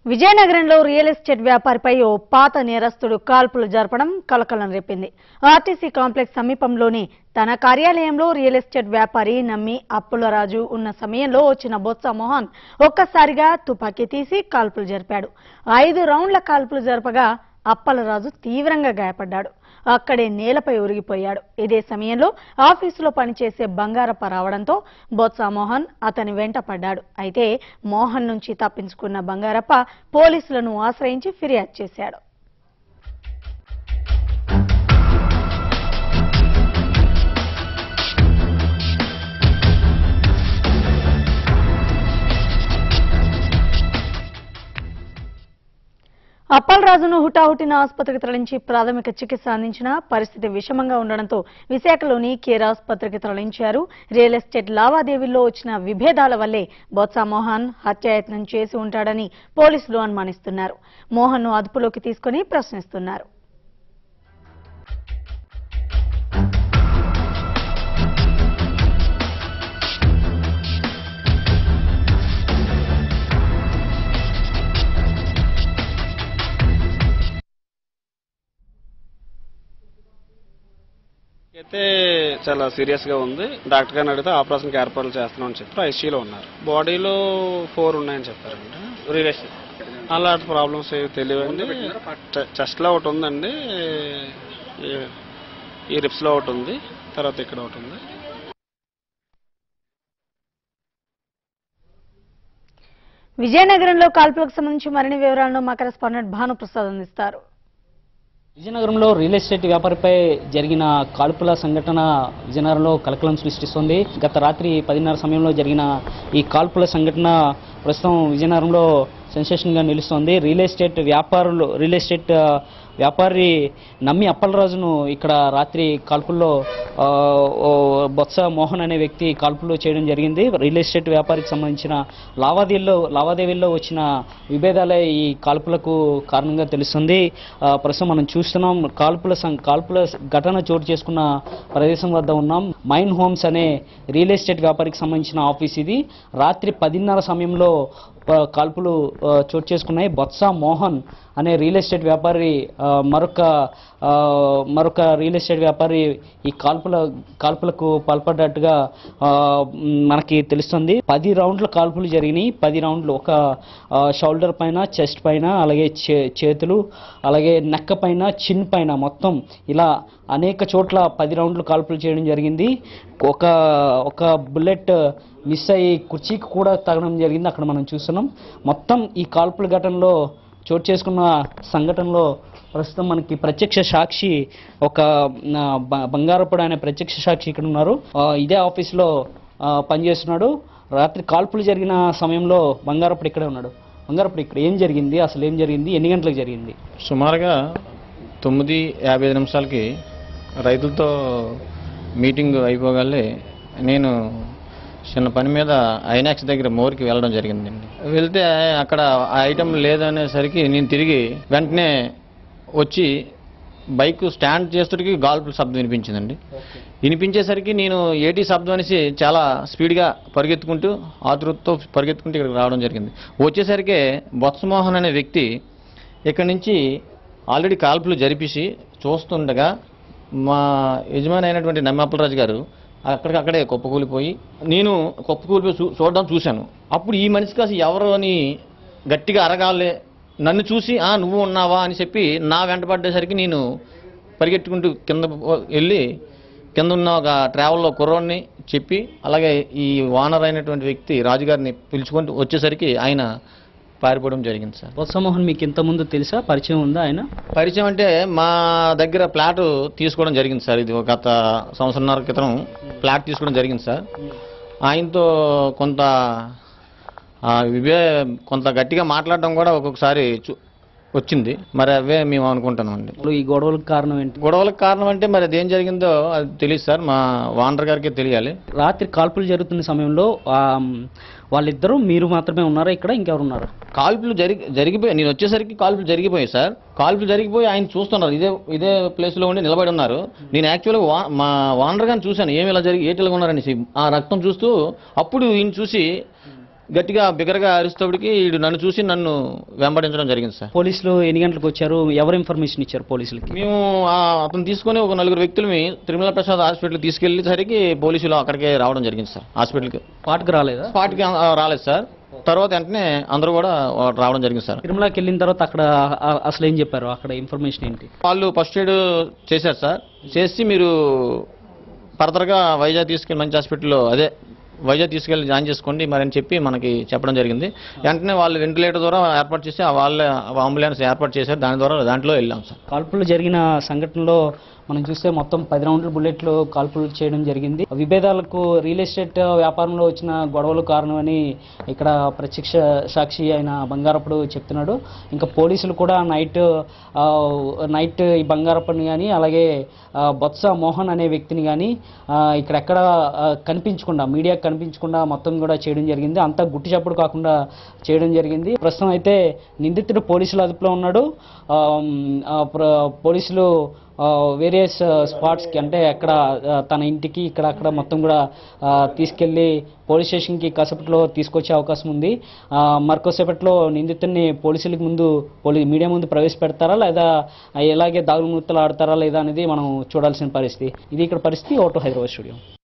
విజయనగరంలో real estate వ్యాపారిపై ఓ పాత నేరస్తుడు కాల్పులు జరపడం కలకలం రేపింది ఆర్టీసీ కాంప్లెక్స్ సమీపంలోని తన కార్యాలయంలో రియల్ ఎస్టేట్ వ్యాపారి నమ్మి అప్పులరాజు ఉన్న సమయంలో వచ్చిన బొత్స మోహన్ ఒక్కసారిగా తుపాకీ తీసి కాల్పులు జరిపాడు ఐదు రౌండ్ల కాల్పులు జరపగా అప్పలరాజు తీవ్రంగా గాయపడ్డాడు అక్కడే నేలపై ఉరిగిపోయాడు ఇదే సమయంలో ఆఫీసులో పనిచేసే బంగారప్ప రావడంతో బొత్స మోహన్ అతని వెంట పడ్డాడు అయితే మోహన్ నుంచి తప్పించుకున్న బంగారప్ప పోలీసులను ఆశ్రయించి ఫిర్యాదు చేశాడు అప్పలరాజును హుటాహుటిన ఆసుపత్రికి తరలించి ప్రాథమిక చికిత్స అందించిన పరిస్థితి విషమంగా ఉండడంతో విశాఖలోని కేర్ ఆసుపత్రికి తరలించారు రియల్ ఎస్టేట్ లావాదేవీల్లో వచ్చిన విభేదాల వల్లే బొత్స మోహన్ హత్యాయత్నం చేసి ఉంటాడని పోలీసులు అనుమానిస్తున్నారు మోహన్ ను అదుపులోకి తీసుకుని ప్రశ్నిస్తున్నారు అయితే చాలా సీరియస్ గా ఉంది డాక్టర్ గారిని అడిగితే ఆపరేషన్కి ఏర్పాట్లు చేస్తున్నాం అని చెప్పి ఐసీయూలో ఉన్నారు బాడీలో ఫోర్ ఉన్నాయని చెప్పారండి రిలేషన్ అలాంటి ప్రాబ్లమ్స్ ఏవి తెలియవండి చెస్ట్ లో ఒకటి ఉందండి ఈ- ఈ రిప్స్ లో ఒకటి ఉంది తర్వాత ఇక్కడ ఒకటి ఉంది విజయనగరంలో కాల్పులకు సంబంధించి మరిన్ని వివరాలను మా కరెస్పాండెంట్ భానుప్రసాద్ అందిస్తారు విజయనగరంలో రియల్ ఎస్టేట్ వ్యాపారిపై జరిగిన కాల్పుల సంఘటన విజయనగరంలో కలకలం సృష్టిస్తోంది గత రాత్రి పదిన్నర సమయంలో జరిగిన ఈ కాల్పుల సంఘటన ప్రస్తుతం విజయనగరంలో సెన్సేషన్గా నిలుస్తోంది రియల్ ఎస్టేట్ వ్యాపారులు రియల్ ఎస్టేట్ ఆ, వ్యాపారి నమ్మి అప్పలరాజును ఇక్కడ రాత్రి కాల్పుల్లో ఆ, ఓ బొత్స మోహన్ అనే వ్యక్తి కాల్పులు చేయడం జరిగింది రియల్ ఎస్టేట్ వ్యాపారికి సంబంధించిన లావాదేవీల్లో లావాదేవీల్లో వచ్చిన విభేదాలే ఈ కాల్పులకు కారణంగా తెలుస్తుంది ఆ, ప్రస్తుతం మనం చూస్తున్నాం కాల్పుల సం- కాల్పుల ఘటన చోటు చేసుకున్న ప్రదేశం వద్ద ఉన్నాం మైన్ హోమ్స్ అనే రియల్ ఎస్టేట్ వ్యాపారికి సంబంధించిన ఆఫీస్ ఇది రాత్రి పదిన్నర సమయంలో ఆ, కాల్పులు ఆ, చోటు చేసుకున్నాయి బొత్స మోహన్ అనే రియల్ ఎస్టేట్ వ్యాపారి ఆ, మరొక ఆ, మరొక రియల్ ఎస్టేట్ వ్యాపారి ఈ కాల్పుల కాల్పులకు పాల్పడ్డట్టుగా ఆ, మ్, మనకి తెలుస్తుంది పది రౌండ్ల కాల్పులు జరిగినాయి పది రౌండ్లు ఒక ఆ, షోల్డర్ పైన చెస్ట్ పైన అలాగే చే- చేతులు అలాగే నెక్క పైన చిన్ పైన మొత్తం ఇలా అనేక చోట్ల పది రౌండ్లు కాల్పులు చేయడం జరిగింది ఒక ఒక బుల్లెట్ మిస్ అయ్యి కుర్చీకి కూడా తగడం జరిగింది అక్కడ మనం చూస్తున్నాం మొత్తం ఈ కాల్పుల ఘటనలో చోటు చేసుకున్న సంఘటనలో ప్రస్తుతం మనకి ప్రత్యక్ష సాక్షి ఒక ఆ, బ- బంగారపుడు అనే ప్రత్యక్ష సాక్షి ఇక్కడ ఉన్నారు ఆ, ఇదే ఆఫీస్లో ఆ, పనిచేస్తున్నాడు రాత్రి కాల్పులు జరిగిన సమయంలో బంగారపుడు ఇక్కడే ఉన్నాడు బంగారపుడు ఇక్కడ ఏం జరిగింది అసలు ఏం జరిగింది ఎన్ని గంటలకు జరిగింది సుమారుగా తొమ్మిది యాభై ఐదు నిమిషాలకి రైతులతో మీటింగ్ అయిపోగానే నేను చిన్న పని మీద ఐనాక్స్ దగ్గర మోరికి వెళ్ళడం జరిగిందండి వెళ్తే అక్కడ ఆ ఐటెం లేదనేసరికి నేను తిరిగి వెంటనే వచ్చి బైక్ స్టాండ్ చేస్తుడికి గాల్పుల శబ్దం వినిపించిందండి వినిపించేసరికి నేను ఏటీ శబ్దం అనేసి చాలా స్పీడ్గా పరిగెత్తుకుంటూ ఆతృతతో పరిగెత్తుకుంటూ ఇక్కడికి రావడం జరిగింది వచ్చేసరికి బొత్సమోహన్ అనే వ్యక్తి ఇక్కడి నుంచి ఆల్రెడీ కాల్పులు జరిపేసి చూస్తుండగా మా యజమాని అయినటువంటి నమ్మప్పలరాజు గారు అక్కడికక్కడే కుప్పకూలిపోయి నేను కుప్పకూలిపోయి చూ చూడడం చూశాను అప్పుడు ఈ మనిషికి అసలు ఎవరు అని గట్టిగా అరగాలే నన్ను చూసి ఆ నువ్వు ఉన్నావా అని చెప్పి నా వెంట పడ్డేసరికి నేను పరిగెట్టుకుంటూ కింద పో- వెళ్ళి కింద ఉన్న ఒక ట్రావెల్లో కుర్రోడిని చెప్పి అలాగే ఈ ఓనర్ అయినటువంటి వ్యక్తి రాజుగారిని పిలుచుకుంటూ వచ్చేసరికి ఆయన పారిపోవడం జరిగింది సార్ బొత్సమోహన్ మీకు ఇంతకుముందు తెలుసా పరిచయం ఉందా ఆయన పరిచయం అంటే మా దగ్గర ప్లాట్ తీసుకోవడం జరిగింది సార్ ఇది ఒక గత సంవత్సరంన్నర క్రితం ప్లాట్ తీసుకోవడం జరిగింది సార్ ఆయనతో కొంత ఆ, ఇవే కొంత గట్టిగా మాట్లాడడం కూడా ఒక్కొక్కసారి చూ- వచ్చింది మరి అవే మేము అనుకుంటున్నాం అండి అసలు ఈ గొడవలకు కారణం ఏంటి గొడవలకు కారణం అంటే మరి అది ఏం జరిగిందో అది తెలియదు సార్ మా వానర్ గారికి తెలియాలి రాత్రి కాల్పులు జరుగుతున్న సమయంలో ఆ, వాళ్ళిద్దరూ మీరు మాత్రమే ఉన్నారా ఇక్కడ ఇంకెవరు ఉన్నారా కాల్పులు జరిగి జరిగిపోయి నేను వచ్చేసరికి కాల్పులు జరిగిపోయాయి సార్ కాల్పులు జరిగిపోయి ఆయన చూస్తున్నారు ఇదే ఇదే ప్లేస్లో ఉండి నిలబడి ఉన్నారు నేను యాక్చువల్గా వా మా వానర్ గారిని చూశాను ఏమి ఇలా జరిగి ఏటిలా ఉన్నారనేసి ఆ రక్తం చూస్తూ అప్పుడు ఈయన చూసి గట్టిగా బిగరగా అరిస్తేప్పటికి వీడు నన్ను చూసి నన్ను వెంబడించడం జరిగింది సార్ పోలీసులు ఎన్ని గంటలకు వచ్చారు ఎవరు ఇన్ఫర్మేషన్ ఇచ్చారు పోలీసులకి మేము ఆ అతను తీసుకొని ఒక నలుగురు వ్యక్తులని తిరుమల ప్రసాద్ హాస్పిటల్కి తీసుకెళ్లేసరికి పోలీసులు అక్కడికే రావడం జరిగింది సార్ హాస్పిటల్కి స్పాట్కి రాలేదా స్పాట్కి ఆ, రాలేదు సార్ తర్వాత వెంటనే అందరూ కూడా రావడం జరిగింది సార్ తిరుమలకి వెళ్ళిన తర్వాత అక్కడ ఆ- అసలు ఏం చెప్పారు అక్కడ ఇన్ఫర్మేషన్ ఏంటి వాళ్ళు ఫస్ట్ ఎయిడ్ చేశారు సార్ చేసి మీరు ఫర్దర్గా వైజాగ్ తీసుకెళ్ళి మంచి హాస్పిటల్లో అదే వైజాగ్ తీసుకెళ్ళి జాయిన్ చేసుకోండి మరి అని చెప్పి మనకి చెప్పడం జరిగింది వెంటనే వాళ్ళు వెంటిలేటర్ ద్వారా ఏర్పాటు చేసి ఆ వాళ్ళ అంబులెన్స్ ఏర్పాటు చేశారు దాని ద్వారా దాంట్లో వెళ్ళాం సార్ కాల్పులు జరిగిన సంఘటనలో మనం చూస్తే మొత్తం పది రౌండ్ల బుల్లెట్లు కాల్పులు చేయడం జరిగింది విభేదాలకు రియల్ ఎస్టేట్ వ్యాపారంలో వచ్చిన గొడవలు కారణమని ఇక్కడ ప్రత్యక్ష సాక్షి అయిన బంగారప్పుడు చెప్తున్నాడు ఇంకా పోలీసులు కూడా నైట్ ఆ, నైట్ ఈ బంగారప్పని కానీ అలాగే ఆ, బొత్స మోహన్ అనే వ్యక్తిని కానీ ఇక్కడ ఎక్కడ ఆ, కనిపించకుండా మీడియాకు కనిపించకుండా మొత్తం కూడా చేయడం జరిగింది అంతా గుట్టి చప్పుడు కాకుండా చేయడం జరిగింది ప్రస్తుతం అయితే నిందితుడు పోలీసుల అదుపులో ఉన్నాడు ఆ, ఆ, ప్ర- పోలీసులు వేరియస్ స్పాట్స్కి అంటే అక్కడ ఆ, తన ఇంటికి ఇక్కడ అక్కడ మొత్తం కూడా ఆ, తీసుకెళ్లి పోలీస్ స్టేషన్కి కాసేపట్లో తీసుకొచ్చే అవకాశం ఉంది ఆ, మరికొసేపట్లో నిందితుడిని పోలీసులకు ముందు పోలీ మీడియా ముందు ప్రవేశపెడతారా లేదా ఎలాగే దాగుడు ముత్తలు ఆడతారా లేదా అనేది మనం చూడాల్సిన పరిస్థితి ఇది ఇక్కడ పరిస్థితి ఓటో హైదరాబాద్ స్టూడియో